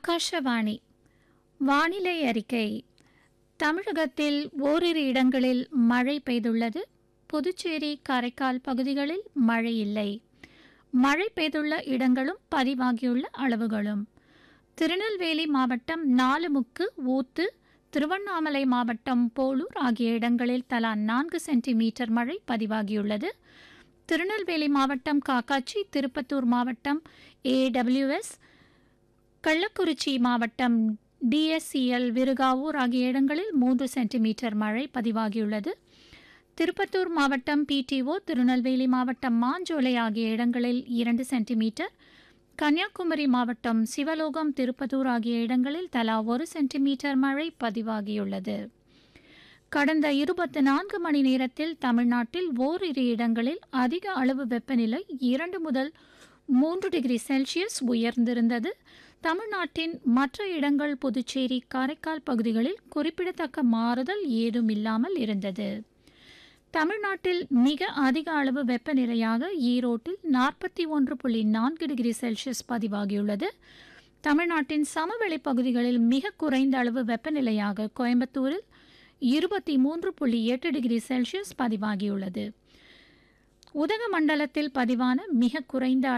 ஆகாஷவாணி வானிலை அறிக்கை தமிழகத்தில் ஓரிரு இடங்களில் மழை பெய்துள்ளது புதுச்சேரி காரைக்கால் பகுதிகளில் மழை இல்லை மழை பெய்துள்ள இடங்களும் பதிவாகியுள்ள அளவுகளும் திருநெல்வேலி மாவட்டம் நாலுமுக்கு ஊத்து திருவண்ணாமலை மாவட்டம் போலூர் ஆகிய இடங்களில் தலா நான்கு சென்டிமீட்டர் மழை பதிவாகியுள்ளது திருநெல்வேலி மாவட்டம் காக்காட்சி திருப்பத்தூர் மாவட்டம் ஏடபிள்யூஎஸ் கள்ளக்குறிச்சி மாவட்டம் டிஎஸ்சிஎல் விருகாவூர் ஆகிய இடங்களில் மூன்று சென்டிமீட்டர் மழை பதிவாகியுள்ளது திருப்பத்தூர் மாவட்டம் பிடிஓ திருநெல்வேலி மாவட்டம் மாஞ்சோலை ஆகிய இடங்களில் இரண்டு சென்டிமீட்டர் கன்னியாகுமரி மாவட்டம் சிவலோகம் திருப்பத்தூர் ஆகிய இடங்களில் தலா ஒரு சென்டிமீட்டர் மழை பதிவாகியுள்ளது கடந்த இருபத்தி நான்கு மணி நேரத்தில் தமிழ்நாட்டில் ஓரிரு இடங்களில் அதிக அளவு வெப்பநிலை இரண்டு முதல் மூன்று டிகிரி செல்சியஸ் உயர்ந்திருந்தது தமிழ்நாட்டின் மற்ற இடங்கள் புதுச்சேரி காரைக்கால் பகுதிகளில் குறிப்பிடத்தக்க மாறுதல் ஏதும் இல்லாமல் இருந்தது தமிழ்நாட்டில் மிக அதிக அளவு வெப்பநிலையாக ஈரோட்டில் நாற்பத்தி ஒன்று புள்ளி நான்கு டிகிரி செல்சியஸ் பதிவாகியுள்ளது தமிழ்நாட்டின் சமவெளி பகுதிகளில் மிக குறைந்த அளவு வெப்பநிலையாக கோயம்புத்தூரில் இருபத்தி மூன்று புள்ளி எட்டு டிகிரி செல்சியஸ் பதிவாகியுள்ளது உதகமண்டலத்தில் பதிவான மிக குறைந்த